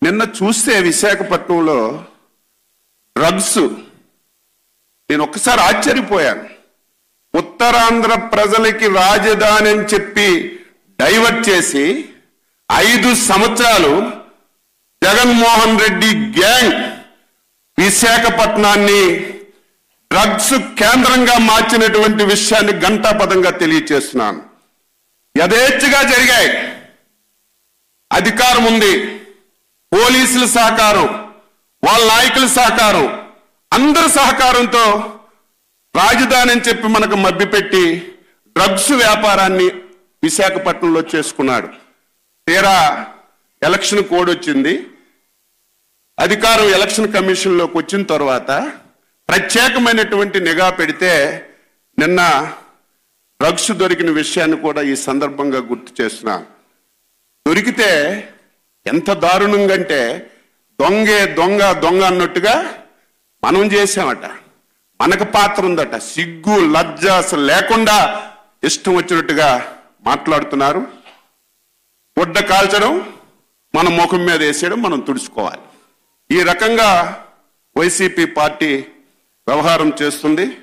నిన్న చూస్తే విశాఖపట్నంలో డ్రగ్స్ నేను ఒక్కసారి ఆశ్చర్యపోయాను ఉత్తరాంధ్ర ప్రజలకి రాజధాని అని చెప్పి డైవర్ట్ చేసి ఐదు సంవత్సరాలు జగన్మోహన్ రెడ్డి గ్యాంగ్ విశాఖపట్నాన్ని డ్రగ్స్ కేంద్రంగా మార్చినటువంటి విషయాన్ని గంటాపదంగా తెలియచేస్తున్నాను యథేచ్ఛగా జరిగాయి అధికారం ఉంది పోలీసుల సహకారం వాళ్ళ నాయకుల సహకారం అందరి సహకారంతో రాజధాని అని చెప్పి మనకు మభ్యపెట్టి డ్రగ్స్ వ్యాపారాన్ని విశాఖపట్నంలో చేసుకున్నాడు తీరా ఎలక్షన్ కోడ్ వచ్చింది అధికారం ఎలక్షన్ కమిషన్లోకి వచ్చిన తర్వాత ప్రత్యేకమైనటువంటి నిఘా పెడితే నిన్న డ్రగ్స్ దొరికిన విషయాన్ని కూడా ఈ సందర్భంగా గుర్తు చేస్తున్నాను దొరికితే ఎంత దారుణంగా అంటే దొంగే దొంగ దొంగ అన్నట్టుగా మనం చేసామట మనకు పాత్ర ఉందట సిగ్గు లజ్జ అసలు లేకుండా ఇష్టం వచ్చినట్టుగా మాట్లాడుతున్నారు గుడ్డ కాల్చడం మన ముఖం మీద వేసేయడం మనం తుడుచుకోవాలి ఈ రకంగా వైసీపీ పార్టీ వ్యవహారం చేస్తుంది